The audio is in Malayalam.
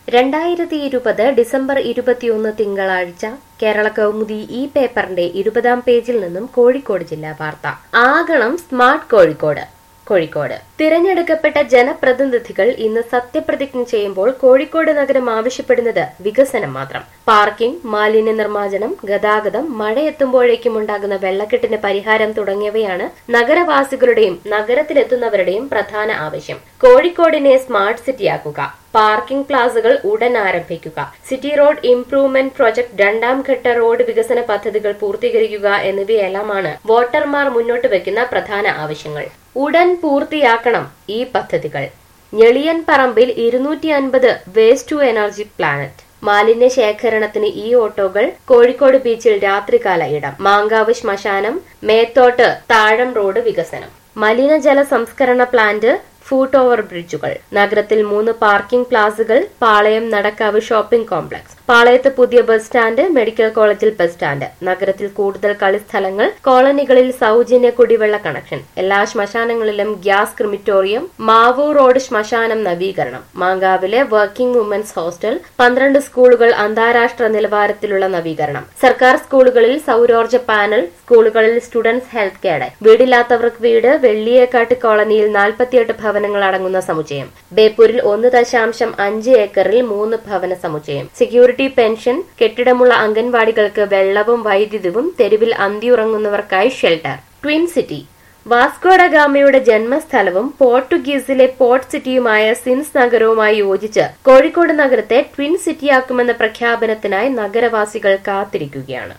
രണ്ടായിരത്തി ഇരുപത് ഡിസംബർ ഇരുപത്തിയൊന്ന് തിങ്കളാഴ്ച കേരള കൗമുദി ഈ പേപ്പറിന്റെ ഇരുപതാം പേജിൽ നിന്നും കോഴിക്കോട് ജില്ലാ വാർത്ത ആകണം സ്മാർട്ട് കോഴിക്കോട് കോഴിക്കോട് തിരഞ്ഞെടുക്കപ്പെട്ട ജനപ്രതിനിധികൾ ഇന്ന് സത്യപ്രതിജ്ഞ ചെയ്യുമ്പോൾ കോഴിക്കോട് നഗരം ആവശ്യപ്പെടുന്നത് വികസനം മാത്രം പാർക്കിംഗ് മാലിന്യ നിർമ്മാർജ്ജനം ഗതാഗതം മഴയെത്തുമ്പോഴേക്കും ഉണ്ടാകുന്ന വെള്ളക്കെട്ടിന് പരിഹാരം തുടങ്ങിയവയാണ് നഗരവാസികളുടെയും നഗരത്തിലെത്തുന്നവരുടെയും പ്രധാന ആവശ്യം കോഴിക്കോടിനെ സ്മാർട്ട് സിറ്റിയാക്കുക പാർക്കിംഗ് പ്ലാസകൾ ഉടൻ ആരംഭിക്കുക സിറ്റി റോഡ് ഇംപ്രൂവ്മെന്റ് പ്രൊജക്ട് രണ്ടാം ഘട്ട റോഡ് വികസന പദ്ധതികൾ പൂർത്തീകരിക്കുക എന്നിവയെല്ലാമാണ് വോട്ടർമാർ മുന്നോട്ട് വെക്കുന്ന പ്രധാന ആവശ്യങ്ങൾ ഉടൻ പൂർത്തിയാക്കണം ഈ പദ്ധതികൾ ഞെളിയൻ പറമ്പിൽ ഇരുന്നൂറ്റി അൻപത് വേസ്റ്റ് ടു എനർജി പ്ലാനറ്റ് മാലിന്യ ശേഖരണത്തിന് ഈ ഓട്ടോകൾ കോഴിക്കോട് ബീച്ചിൽ രാത്രികാല ഇടം മാങ്കാവ് ശ്മശാനം മേത്തോട്ട് താഴം റോഡ് വികസനം മലിനജല സംസ്കരണ പ്ലാന്റ് ഫൂട്ട് ഓവർ ബ്രിഡ്ജുകൾ നഗരത്തിൽ മൂന്ന് പാർക്കിംഗ് പ്ലാസുകൾ പാളയം നടക്കാവ് ഷോപ്പിംഗ് കോംപ്ലക്സ് പാളയത്ത് പുതിയ ബസ് സ്റ്റാൻഡ് മെഡിക്കൽ കോളേജിൽ ബസ് സ്റ്റാൻഡ് നഗരത്തിൽ കൂടുതൽ കളിസ്ഥലങ്ങൾ കോളനികളിൽ സൗജന്യ കുടിവെള്ള കണക്ഷൻ എല്ലാ ശ്മശാനങ്ങളിലും ഗ്യാസ് ക്രിമിറ്റോറിയം മാവൂർ റോഡ് ശ്മശാനം നവീകരണം മാങ്കാവിലെ വർക്കിംഗ് വുമൻസ് ഹോസ്റ്റൽ പന്ത്രണ്ട് സ്കൂളുകൾ അന്താരാഷ്ട്ര നിലവാരത്തിലുള്ള നവീകരണം സർക്കാർ സ്കൂളുകളിൽ സൗരോർജ്ജ പാനൽ സ്കൂളുകളിൽ സ്റ്റുഡൻസ് ഹെൽത്ത് കെയർ വീടില്ലാത്തവർക്ക് വീട് വെള്ളിയേക്കാട്ട് കോളനിയിൽ നാൽപ്പത്തിയെട്ട് ഭവനങ്ങൾ അടങ്ങുന്ന സമുച്ചയം ബേപ്പൂരിൽ ഒന്ന് ദശാംശം അഞ്ച് ഏക്കറിൽ മൂന്ന് ഭവന സമുച്ചയം സെക്യൂരിറ്റി പെൻഷൻ കെട്ടിടമുള്ള അംഗൻവാടികൾക്ക് വെള്ളവും വൈദ്യുതിയും തെരുവിൽ അന്തിയുറങ്ങുന്നവർക്കായി ഷെൽട്ടർ ട്വിൻ സിറ്റി വാസ്കോഡ ഗാമയുടെ ജന്മസ്ഥലവും പോർട്ടുഗീസിലെ പോർട്ട് സിറ്റിയുമായ സിൻസ് നഗരവുമായി യോജിച്ച് കോഴിക്കോട് നഗരത്തെ ട്വിൻ സിറ്റിയാക്കുമെന്ന പ്രഖ്യാപനത്തിനായി നഗരവാസികൾ കാത്തിരിക്കുകയാണ്